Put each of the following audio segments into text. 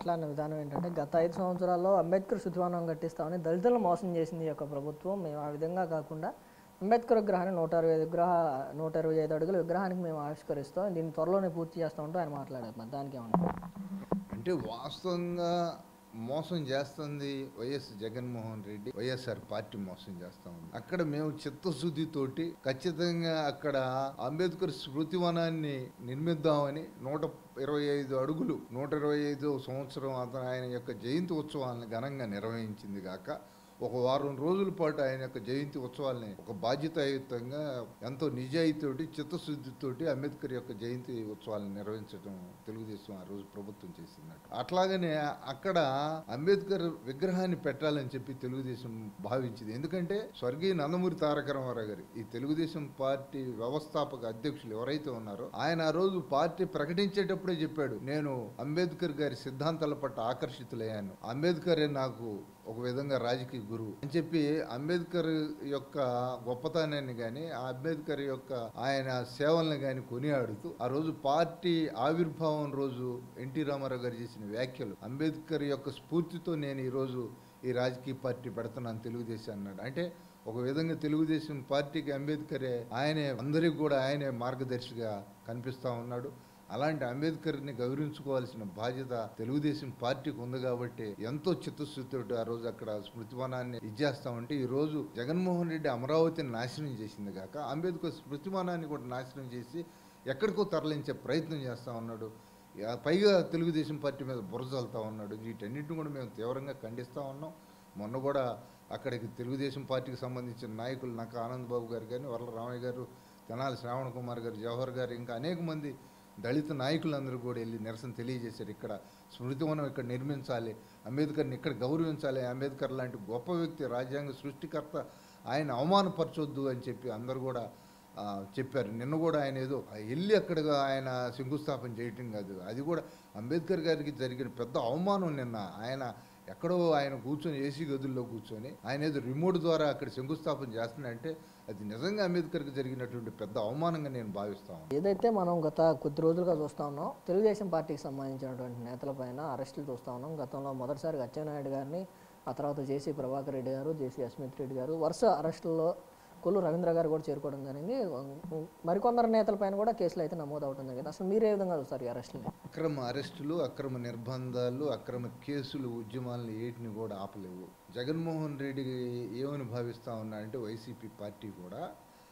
మాట్లాడిన విధానం ఏంటంటే గత ఐదు సంవత్సరాల్లో అంబేద్కర్ శుద్ధివనం కట్టిస్తామని దళితులను మోసం చేసింది ఈ యొక్క ప్రభుత్వం మేము ఆ విధంగా కాకుండా అంబేద్కర్ విగ్రహాన్ని నూట అరవై ఐదు విగ్రహ నూట ఇరవై ఐదు అడుగుల విగ్రహానికి మేము ఆవిష్కరిస్తాం దీన్ని త్వరలోనే పూర్తి చేస్తామంటూ ఆయన మాట్లాడారు మరి దానికి ఏమన్నా అంటే వాస్తవంగా మోసం చేస్తుంది YS Jaganmohan Reddy YSR party మోసం చేస్తా ఉంది అక్కడ మేము చిత్తశుద్ధితోటి ఖచ్చితంగా అక్కడ అంబేద్కర్ స్మృతివనాన్ని నిర్మిద్దామని నూట ఇరవై ఐదు అడుగులు నూట ఇరవై ఐదు సంవత్సరం అతను ఆయన యొక్క జయంతి ఉత్సవాలను ఘనంగా నిర్వహించింది కాక ఒక వారం రోజుల పాటు ఆయన యొక్క జయంతి ఉత్సవాల్ని ఒక బాధ్యతాయుతంగా ఎంతో నిజాయితీతోటి చిత్తశుద్ధితోటి అంబేద్కర్ యొక్క జయంతి ఉత్సవాలను నిర్వహించడం తెలుగుదేశం ఆ రోజు ప్రభుత్వం చేసిందట అట్లాగనే అక్కడ అంబేద్కర్ విగ్రహాన్ని పెట్టాలని చెప్పి తెలుగుదేశం భావించింది ఎందుకంటే స్వర్గీయ నందమూరి తారక రామారావు గారు ఈ తెలుగుదేశం పార్టీ వ్యవస్థాపక అధ్యక్షులు ఎవరైతే ఉన్నారో ఆయన ఆ రోజు పార్టీ ప్రకటించేటప్పుడే చెప్పాడు నేను అంబేద్కర్ గారి సిద్ధాంతాల పట్ల ఆకర్షితులయ్యాను అంబేద్కరే నాకు ఒక విధంగా రాజకీయ గురువు అని చెప్పి అంబేద్కర్ యొక్క గొప్పతనాన్ని కానీ ఆ అంబేద్కర్ యొక్క ఆయన సేవల్ని కానీ కొనియాడుతూ ఆ రోజు పార్టీ ఆవిర్భావం రోజు ఎన్టీ రామారావు గారు చేసిన వ్యాఖ్యలు అంబేద్కర్ యొక్క స్ఫూర్తితో నేను ఈరోజు ఈ రాజకీయ పార్టీ పెడుతున్నాను తెలుగుదేశం అన్నాడు అంటే ఒక విధంగా తెలుగుదేశం పార్టీకి అంబేద్కరే ఆయనే అందరికి కూడా ఆయనే మార్గదర్శిగా కనిపిస్తా ఉన్నాడు అలాంటి అంబేద్కర్ని గౌరవించుకోవాల్సిన బాధ్యత తెలుగుదేశం పార్టీకి ఉంది కాబట్టి ఎంతో చిత్తశుద్ధితో ఆ రోజు అక్కడ స్మృతివనాన్ని ఇచ్చేస్తామంటే ఈ రోజు జగన్మోహన్ రెడ్డి అమరావతిని నాశనం చేసింది కాక అంబేద్కర్ స్మృతివనాన్ని కూడా నాశనం చేసి ఎక్కడికో తరలించే ప్రయత్నం చేస్తా ఉన్నాడు ఆ పైగా తెలుగుదేశం పార్టీ మీద బురజల్తా ఉన్నాడు వీటన్నిటిని కూడా మేము తీవ్రంగా ఖండిస్తూ ఉన్నాం మొన్న కూడా అక్కడికి తెలుగుదేశం పార్టీకి సంబంధించిన నాయకులు నాకు ఆనంద్ బాబు గారు కానీ వరల రామయ్య గారు తెనాలి శ్రావణ కుమార్ గారు జవహర్ గారు ఇంకా అనేక మంది దళిత నాయకులందరూ కూడా వెళ్ళి నిరసన తెలియజేశారు ఇక్కడ స్మృతివనం ఇక్కడ నిర్మించాలి అంబేద్కర్ని ఇక్కడ గౌరవించాలి అంబేద్కర్ లాంటి గొప్ప వ్యక్తి రాజ్యాంగ సృష్టికర్త ఆయన అవమానపరచొద్దు అని చెప్పి అందరూ కూడా ఆ, చెప్పారు నిన్న కూడా ఆయన ఏదో వెళ్ళి అక్కడ ఆయన శంకుస్థాపన చేయటం కాదు అది కూడా అంబేద్కర్ గారికి జరిగిన పెద్ద అవమానం నిన్న ఆయన ఎక్కడో ఆయన కూర్చొని ఏసీ గదుల్లో కూర్చొని ఆయన ఏదో రిమోట్ ద్వారా అక్కడ శంకుస్థాపన చేస్తున్నాడంటే అది నిజంగా అంబేద్కర్కి జరిగినటువంటి పెద్ద అవమానంగా నేను భావిస్తాను ఏదైతే మనం గత కొద్ది రోజులుగా చూస్తా ఉన్నాం తెలుగుదేశం పార్టీకి సంబంధించినటువంటి నేతలపైన అరెస్టులు చూస్తా ఉన్నాం గతంలో మొదటిసారిగా అచ్చెన్నాయుడు గారిని ఆ తర్వాత జేసీ ప్రభాకర్ రెడ్డి గారు జేసీ అస్మిత్ రెడ్డి గారు వరుస అరెస్టుల్లో కొల్లు రవీంద్ర గారు కూడా చేరుకోవడం జరిగింది మరికొందరు నేతలపైన కూడా కేసులు అయితే నమోదు అవడం జరిగింది అసలు మీరు ఏ విధంగా చూస్తారు ఈ అరెస్టులు అక్రమ అరెస్టులు అక్రమ నిర్బంధాలు అక్రమ కేసులు ఉద్యమాలను ఏటిని కూడా ఆపలేవు జగన్మోహన్ రెడ్డి ఏమని భావిస్తా ఉన్నా అంటే వైసీపీ పార్టీ కూడా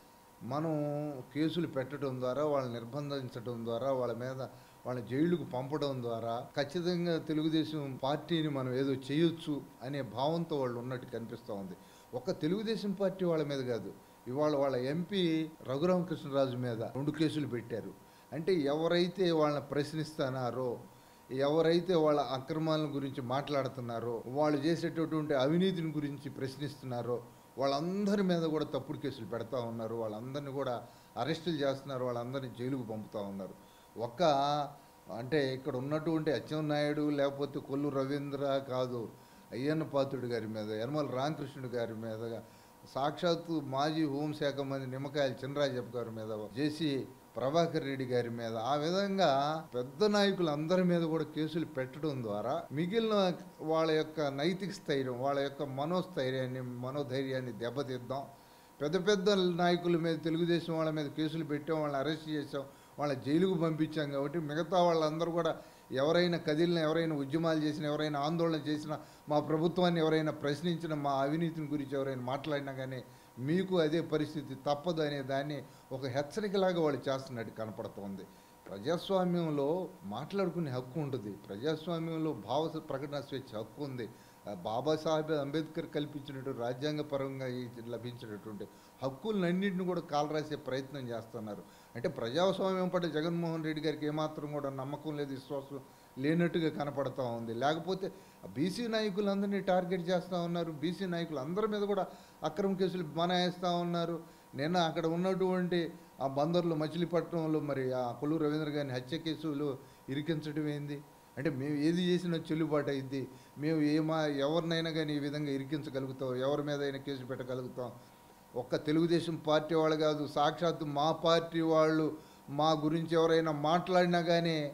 మనం కేసులు పెట్టడం ద్వారా వాళ్ళని నిర్బంధించడం ద్వారా వాళ్ళ మీద వాళ్ళ జైలుకు పంపడం ద్వారా ఖచ్చితంగా తెలుగుదేశం పార్టీని మనం ఏదో చేయొచ్చు అనే భావంతో వాళ్ళు ఉన్నట్టు కనిపిస్తూ ఉంది ఒక్క తెలుగుదేశం పార్టీ వాళ్ళ మీద కాదు ఇవాళ వాళ్ళ ఎంపీ రఘురామకృష్ణరాజు మీద రెండు కేసులు పెట్టారు అంటే ఎవరైతే వాళ్ళని ప్రశ్నిస్తున్నారో ఎవరైతే వాళ్ళ అక్రమాల గురించి మాట్లాడుతున్నారో వాళ్ళు చేసేటటువంటి అవినీతిని గురించి ప్రశ్నిస్తున్నారో వాళ్ళందరి మీద కూడా తప్పుడు కేసులు పెడతా ఉన్నారు వాళ్ళందరినీ కూడా అరెస్టులు చేస్తున్నారు వాళ్ళందరినీ జైలుకు పంపుతా ఉన్నారు ఒక్క అంటే ఇక్కడ ఉన్నటువంటి అచ్చెన్నాయుడు లేకపోతే కొల్లు రవీంద్ర కాదు అయ్యన్న పాత్రుడు గారి మీద యనమల రామకృష్ణుడు గారి మీద సాక్షాత్తు మాజీ హోంశాఖ మంత్రి నిమ్మకాయల చినరాజప్ప గారి మీద జేసీ ప్రభాకర్ రెడ్డి గారి మీద ఆ విధంగా పెద్ద నాయకులు అందరి మీద కూడా కేసులు పెట్టడం ద్వారా మిగిలిన వాళ్ళ యొక్క నైతిక స్థైర్యం వాళ్ళ యొక్క మనోస్థైర్యాన్ని మనోధైర్యాన్ని దెబ్బతీద్దాం పెద్ద పెద్ద నాయకుల మీద తెలుగుదేశం వాళ్ళ మీద కేసులు పెట్టాం వాళ్ళని అరెస్ట్ చేసాం వాళ్ళ జైలుకు పంపించాం కాబట్టి మిగతా వాళ్ళందరూ కూడా ఎవరైనా కదిలిన ఎవరైనా ఉద్యమాలు చేసిన ఎవరైనా ఆందోళన చేసిన మా ప్రభుత్వాన్ని ఎవరైనా ప్రశ్నించిన మా అవినీతిని గురించి ఎవరైనా మాట్లాడినా కానీ మీకు అదే పరిస్థితి తప్పదు అనే దాన్ని ఒక హెచ్చరికలాగా వాళ్ళు చేస్తున్నట్టు కనపడుతోంది ప్రజాస్వామ్యంలో మాట్లాడుకునే హక్కు ఉంటుంది ప్రజాస్వామ్యంలో భావ ప్రకటన స్వేచ్ఛ హక్కు ఉంది ఆ బాబాసాహెబ్ అంబేద్కర్ కల్పించినట్టు రాజ్యాంగపరంగా ఈ లభించినటువంటి హక్కులన్నింటిని కూడా కాలరాసే ప్రయత్నం చేస్తున్నారు అంటే ప్రజాస్వామ్యం పట్ల జగన్మోహన్ రెడ్డి గారికి ఏమాత్రం కూడా నమ్మకం లేదు విశ్వాసం లేనట్టుగా కనపడతా ఉంది లేకపోతే బీసీ నాయకులందరినీ టార్గెట్ చేస్తూ ఉన్నారు బీసీ నాయకులు అందరి మీద కూడా అక్రమ కేసులు బనాయిస్తూ ఉన్నారు నిన్న అక్కడ ఉన్నటువంటి ఆ బందర్లో మచిలీపట్నంలో మరి ఆ కొల్లు రవీంద్ర గారిని హత్య కేసులు ఇరికించడం ఏంది అంటే మేము ఏది చేసినా చెల్లుబాటు అయింది మేము ఏమా ఎవరినైనా కానీ ఈ విధంగా ఇరికించగలుగుతాం ఎవరి మీద అయినా కేసు పెట్టగలుగుతాం ఒక్క తెలుగుదేశం పార్టీ వాళ్ళు కాదు సాక్షాత్తు మా పార్టీ వాళ్ళు మా గురించి ఎవరైనా మాట్లాడినా కానీ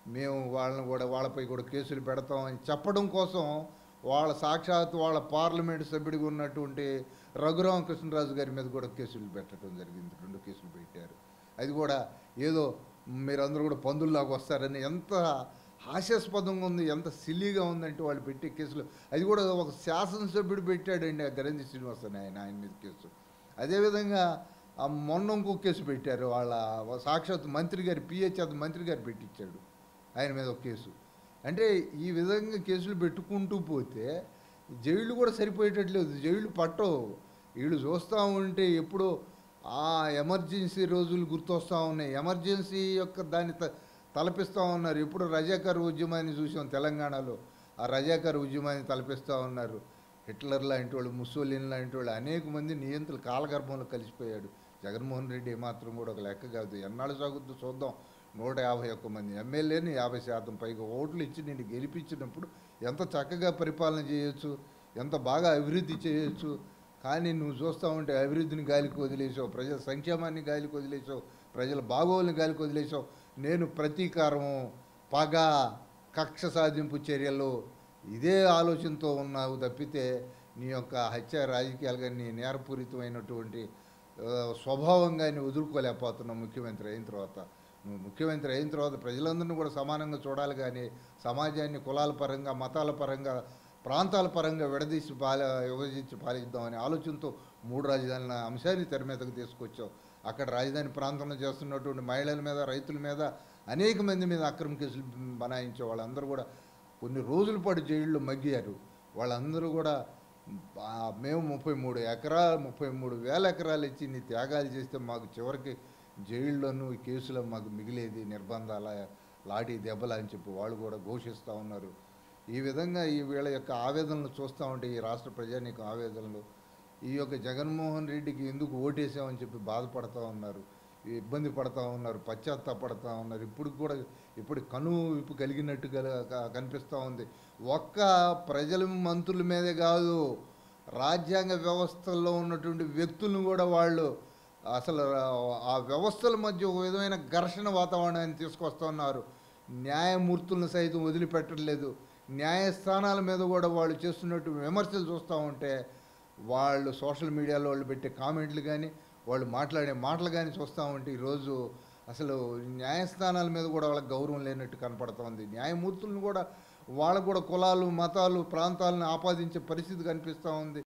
మేము వాళ్ళని కూడా వాళ్ళపై కూడా కేసులు పెడతాం అని చెప్పడం కోసం వాళ్ళ సాక్షాత్ వాళ్ళ పార్లమెంట్ సభ్యుడిగా ఉన్నటువంటి రఘురామ కృష్ణరాజు గారి మీద కూడా కేసులు పెట్టడం జరిగింది రెండు కేసులు పెట్టారు అది కూడా ఏదో మీరందరూ కూడా పందుల్లాగా వస్తారని ఎంత హాస్యాస్పదంగా ఉంది ఎంత సిల్లీగా ఉందంటే వాళ్ళు పెట్టే కేసులు అది కూడా ఒక శాసనసభ్యుడు పెట్టాడండి ఆ గరంజి శ్రీనివాస్ అని ఆయన ఆయన మీద కేసు అదేవిధంగా ఆ మొన్న ఇంకో కేసు పెట్టారు వాళ్ళ సాక్షాత్ మంత్రి గారి పిహెచ్ అది మంత్రి గారు పెట్టించాడు ఆయన మీద ఒక కేసు అంటే ఈ విధంగా కేసులు పెట్టుకుంటూ పోతే జైళ్ళు కూడా సరిపోయేటట్లేదు జైళ్ళు పట్టవు వీళ్ళు చూస్తూ ఉంటే ఎప్పుడో ఆ ఎమర్జెన్సీ రోజులు గుర్తొస్తూ ఉన్నాయి ఎమర్జెన్సీ యొక్క దాన్ని త తలపిస్తూ ఉన్నారు ఎప్పుడు రజాకర్ ఉద్యమాన్ని చూసాం తెలంగాణలో ఆ రజాకర్ ఉద్యమాన్ని తలపిస్తూ ఉన్నారు హిట్లర్ లాంటి వాళ్ళు ముస్సోలిన్ లాంటి వాళ్ళు అనేక మంది నియంత్రణ కాలగర్భంలో కలిసిపోయాడు జగన్మోహన్ రెడ్డి మాత్రం కూడా ఒక లెక్క కాదు ఎన్నాళ్ళు సాగుద్దో చూద్దాం నూట యాభై ఒక్క మంది ఎమ్మెల్యేని యాభై శాతం పైగా ఓట్లు ఇచ్చి నేను గెలిపించినప్పుడు ఎంత చక్కగా పరిపాలన చేయొచ్చు ఎంత బాగా అభివృద్ధి చేయొచ్చు కానీ నువ్వు చూస్తూ ఉంటే అభివృద్ధిని గాలికి వదిలేసావు ప్రజల సంక్షేమాన్ని గాలికి వదిలేసావు ప్రజల బాగోగుల్ని గాలికి వదిలేసావు నేను ప్రతీకారం పగ కక్ష సాధింపు చర్యలు ఇదే ఆలోచనతో ఉన్నావు తప్పితే నీ యొక్క హత్య రాజకీయాలు కానీ నీ నేరపూరితమైనటువంటి ఆ, స్వభావంగా నీ వదులుకోలేకపోతున్నావు ముఖ్యమంత్రి అయిన తర్వాత నువ్వు ముఖ్యమంత్రి అయిన తర్వాత ప్రజలందరినీ కూడా సమానంగా చూడాలి కానీ సమాజాన్ని కులాల పరంగా మతాల పరంగా ప్రాంతాల పరంగా విడదీసి పాల విభజించి పాలిద్దామనే ఆలోచనతో మూడు రాజధానుల అంశాన్ని తెర మీదకు తీసుకొచ్చావు అక్కడ రాజధాని ప్రాంతంలో చేస్తున్నటువంటి మహిళల మీద రైతుల మీద అనేక మంది మీద అక్రమ కేసులు బనాయించే వాళ్ళందరూ కూడా కొన్ని రోజుల పాటు జైల్లో మగ్గారు వాళ్ళందరూ కూడా ఆ, మేము ముప్పై మూడు ఎకరాలు ముప్పై మూడు వేల ఎకరాలు ఇచ్చి నీ త్యాగాలు చేస్తే మాకు చివరికి జైల్లోనూ ఈ కేసులో మాకు మిగిలేది నిర్బంధాల లాఠీ దెబ్బలు అని చెప్పి వాళ్ళు కూడా ఘోషిస్తూ ఉన్నారు ఈ విధంగా ఈ వీళ్ళ యొక్క ఆవేదనలు చూస్తూ ఉంటే ఈ రాష్ట్ర ప్రజానీక ఆవేదనలు ఈ యొక్క జగన్మోహన్ రెడ్డికి ఎందుకు ఓటేసామని చెప్పి బాధపడతా ఉన్నారు ఇబ్బంది పడతా ఉన్నారు పశ్చాత్తాపడతా ఉన్నారు ఇప్పుడు కూడా ఇప్పుడు కను విప్పు కలిగినట్టుగా క- కనిపిస్తూ ఉంది ఒక్క ప్రజల మంత్రుల మీదే కాదు రాజ్యాంగ వ్యవస్థల్లో ఉన్నటువంటి వ్యక్తులను కూడా వాళ్ళు అసలు ఆ వ్యవస్థల మధ్య ఒక విధమైన ఘర్షణ వాతావరణాన్ని తీసుకొస్తా ఉన్నారు న్యాయమూర్తులను సైతం వదిలిపెట్టలేదు న్యాయస్థానాల మీద కూడా వాళ్ళు చేస్తున్నట్టు విమర్శలు చూస్తూ ఉంటే వాళ్ళు సోషల్ మీడియాలో వాళ్ళు పెట్టే కామెంట్లు కానీ వాళ్ళు మాట్లాడే మాటలు కానీ చూస్తూ ఉంటే ఈరోజు అసలు న్యాయస్థానాల మీద కూడా వాళ్ళకి గౌరవం లేనట్టు కనపడుతోంది న్యాయమూర్తులను కూడా వాళ్ళకు కూడా కులాలు మతాలు ప్రాంతాలను ఆపాదించే పరిస్థితి కనిపిస్తూ ఉంది